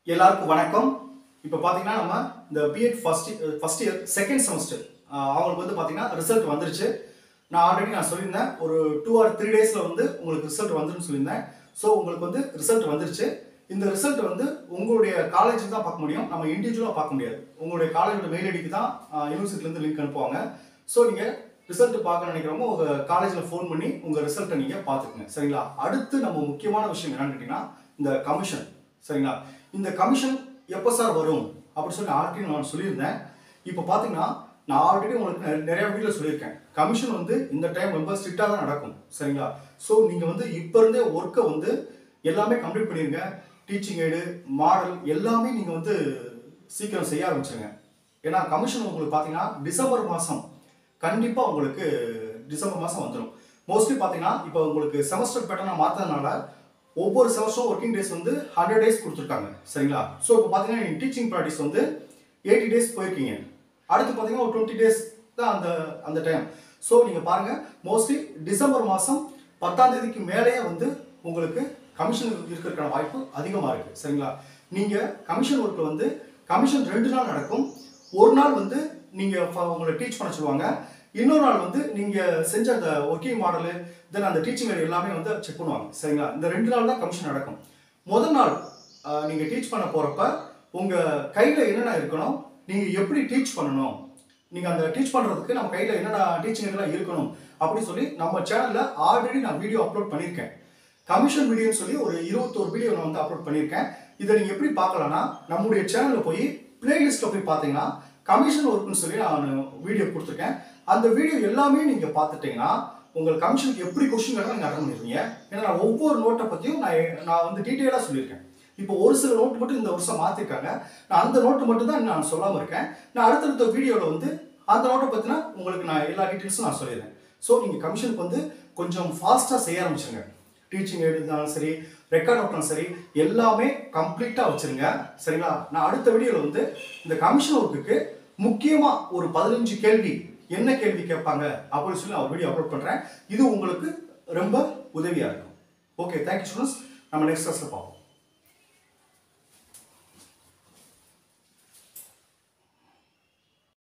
எல்லாருக்கும் வணக்கம் இப்போ பார்த்தீங்கன்னா நம்ம இந்த BEd first first year second semester அவங்களுக்கு வந்து பார்த்தீங்கன்னா ரிசல்ட் வந்துருச்சு நான் ஆல்ரெடி நான் சொல்லியிருந்தேன் ஒரு டூ ஆர் த்ரீ டேஸில் வந்து உங்களுக்கு ரிசல்ட் வந்துருன்னு சொல்லியிருந்தேன் ஸோ உங்களுக்கு வந்து ரிசல்ட் வந்துருச்சு இந்த ரிசல்ட் வந்து உங்களுடைய காலேஜுக்கு தான் பார்க்க முடியும் நம்ம இண்டிவிஜுவலாக பார்க்க முடியாது உங்களுடைய காலேஜோட மெயில் ஐடிக்கு தான் யூனிவர்சிட்டிலேருந்து லிங்க் அனுப்புவாங்க ஸோ நீங்கள் ரிசல்ட் பார்க்க நினைக்கிறவங்க உங்கள் காலேஜில் ஃபோன் பண்ணி உங்கள் ரிசல்ட்டை நீங்கள் பார்த்துக்குங்க சரிங்களா அடுத்து நம்ம முக்கியமான விஷயம் என்னன்னு கேட்டிங்கன்னா இந்த கமிஷன் சரிங்களா இந்த கமிஷன் எப்போ சார் வரும் அப்படின்னு சொல்லி ஆல்ரெடி நான் சொல்லியிருந்தேன் இப்போ பார்த்தீங்கன்னா நான் ஆல்ரெடி உங்களுக்கு நிறைய- நிறைய வீடியோ சொல்லியிருக்கேன் கமிஷன் வந்து இந்த டைம் ரொம்ப ஸ்ட்ரிக்டாக தான் நடக்கும் சரிங்களா ஸோ நீங்கள் வந்து இப்போ இருந்தே ஒர்க்கை வந்து எல்லாமே கம்ப்ளீட் பண்ணிருங்க டீச்சிங் எய்டு மாடல் எல்லாமே நீங்கள் வந்து சீக்கிரம் செய்ய ஆரம்பிச்சிருங்க ஏன்னா கமிஷன் உங்களுக்கு பார்த்தீங்கன்னா டிசம்பர் மாதம் கண்டிப்பாக உங்களுக்கு டிசம்பர் மாதம் வந்துடும் மோஸ்ட்லி பார்த்தீங்கன்னா இப்போ உங்களுக்கு செமஸ்டர் பேட்டர்னாக மாற்றதுனால ஒவ்வொரு செமஸ்டரும் ஒர்க்கிங் டேஸ் வந்து ஹண்ட்ரட் டேஸ் கொடுத்துருக்காங்க சரிங்களா ஸோ இப்போ பார்த்தீங்கன்னா டீச்சிங் ப்ராக்டிஸ் வந்து எயிட்டி டேஸ் போயிருக்கீங்க அடுத்து பார்த்தீங்கன்னா ஒரு டுவெண்ட்டி டேஸ் தான் அந்த அந்த டைம் ஸோ நீங்கள் பாருங்கள் மோஸ்ட்லி டிசம்பர் மாதம் பத்தாம் தேதிக்கு மேலேயே வந்து உங்களுக்கு கமிஷன் இருக்கிறதுக்கான வாய்ப்பு அதிகமாக இருக்குது சரிங்களா நீங்கள் கமிஷன் ஒர்க்கில் வந்து கமிஷன் ரெண்டு நாள் நடக்கும் ஒரு நாள் வந்து நீங்கள் உங்களை டீச் பண்ண சொல்லுவாங்க இன்னொரு நாள் வந்து நீங்கள் செஞ்ச அந்த ஒர்க்கிங் மாடலு தென் அந்த டீச்சிங் எல்லாமே வந்து செக் பண்ணுவாங்க சரிங்களா இந்த ரெண்டு நாள் தான் கமிஷன் நடக்கும் முதல் நாள் நீங்கள் டீச் பண்ண போகிறப்ப உங்கள் கையில் என்னென்ன இருக்கணும் நீங்கள் எப்படி டீச் பண்ணணும் நீங்கள் அந்த டீச் பண்ணுறதுக்கு நம்ம கையில் என்னென்ன டீச்சிங் எல்லாம் இருக்கணும் அப்படின்னு சொல்லி நம்ம சேனலில் ஆல்ரெடி நான் வீடியோ அப்லோட் பண்ணியிருக்கேன் கமிஷன் வீடியோன்னு சொல்லி ஒரு இருபத்தோரு வீடியோ நான் வந்து அப்லோட் பண்ணியிருக்கேன் இதை நீங்கள் எப்படி பார்க்கலாம்னா நம்முடைய சேனலில் போய் பிளேலிஸ்ட்டில் போய் பார்த்தீங்கன்னா கமிஷன் ஒர்க்குன்னு சொல்லி நான் வீடியோ கொடுத்துருக்கேன் அந்த வீடியோ எல்லாமே நீங்கள் பார்த்துட்டீங்கன்னா உங்கள் கமிஷனுக்கு எப்படி கொஸ்டின் கேட்டாலும் நீங்கள் அட்டன் பண்ணிருக்கீங்க ஏன்னா நான் ஒவ்வொரு நோட்டை பற்றியும் நான் நான் வந்து டீட்டெயிலாக சொல்லியிருக்கேன் இப்போ ஒரு சில நோட்டு மட்டும் இந்த வருஷம் மாற்றிருக்காங்க நான் அந்த நோட்டு மட்டும் தான் நான் சொல்லாமல் இருக்கேன் நான் அடுத்தடுத்த வீடியோவில் வந்து அந்த நோட்டை பற்றினா உங்களுக்கு நான் எல்லா டீட்டெயில்ஸும் நான் சொல்லிடுறேன் ஸோ நீங்கள் கமிஷனுக்கு வந்து கொஞ்சம் ஃபாஸ்ட்டாக செய்ய ஆரம்பிச்சிருங்க டீச்சிங் எழுதினாலும் சரி ரெக்கார்ட் அவுட்னாலும் சரி எல்லாமே கம்ப்ளீட்டாக வச்சிருங்க சரிங்களா நான் அடுத்த வீடியோவில் வந்து இந்த கமிஷன் ஒர்க்குக்கு முக்கியமாக ஒரு பதினஞ்சு கேள்வி என்ன கேள்வி கேட்பாங்க அப்படின்னு சொல்லி நான் ஒரு வீடியோ அப்லோட் பண்ணுறேன் இது உங்களுக்கு ரொம்ப உதவியாக இருக்கும் ஓகே தேங்க்யூ ஸ்டூடெண்ட்ஸ் நம்ம நெக்ஸ்ட் கிளாஸில் பார்ப்போம்